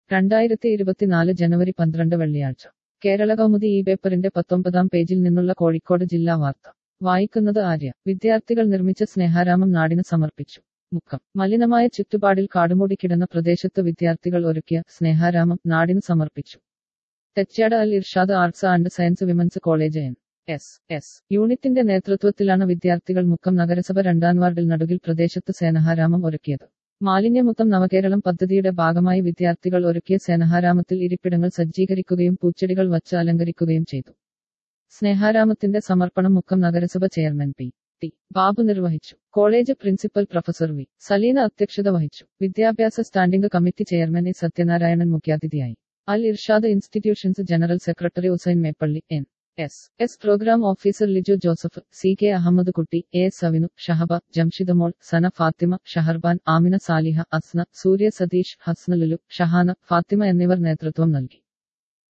രണ്ടായിരത്തി ഇരുപത്തിനാല് ജനുവരി പന്ത്രണ്ട് വെള്ളിയാഴ്ച കേരള കൗമുദി ഈ പേപ്പറിന്റെ പത്തൊമ്പതാം പേജിൽ നിന്നുള്ള കോഴിക്കോട് ജില്ലാ വാർത്ത വായിക്കുന്നത് ആര്യ വിദ്യാർത്ഥികൾ നിർമ്മിച്ച സ്നേഹാരാമം നാടിന് സമർപ്പിച്ചു മുക്കം മലിനമായ ചുറ്റുപാടിൽ കാടുമൂടി കിടന്ന പ്രദേശത്ത് വിദ്യാർത്ഥികൾ ഒരുക്കിയ സ്നേഹാരാമം നാടിന് സമർപ്പിച്ചു Thechad Al Irshad arts and science women's college N S S യൂണിറ്റിന്റെ നേതൃത്വത്തിലാണ് വിദ്യാർത്ഥികൾ മുക്കം നഗരസഭ രണ്ടാം വാർഡിൽ നടുകിൽ പ്രദേശത്ത് സേനഹാരാമം ഒരുക്കിയത് മാലിന്യമുക്തം നവകേരളം പദ്ധതിയുടെ ഭാഗമായി വിദ്യാർത്ഥികൾ ഒരുക്കിയ സേനഹാരാമത്തിൽ ഇരിപ്പിടങ്ങൾ സജ്ജീകരിക്കുകയും പൂച്ചെടികൾ വച്ച് അലങ്കരിക്കുകയും ചെയ്തു സ്നേഹാരാമത്തിന്റെ സമർപ്പണം മുക്കം നഗരസഭ ചെയർമാൻ പി ടി ബാബു നിർവഹിച്ചു college principal professor V Saleena അധ്യക്ഷത വഹിച്ചു വിദ്യാഭ്യാസ standing committee chairman A Sathyanarayanan മുഖ്യാതിഥിയായി Al Irshad institutions general secretary Hussain Meppally N S S programme officer Liju Joseph C K Ahammed Kutty A S Savinu Shahaba Jamshidamol Sana Fathima Shaharban Amina Saliha Asna Surya Satheesh Hasna Lulu Shahana Fathima എന്നിവർ നേതൃത്വം നൽകി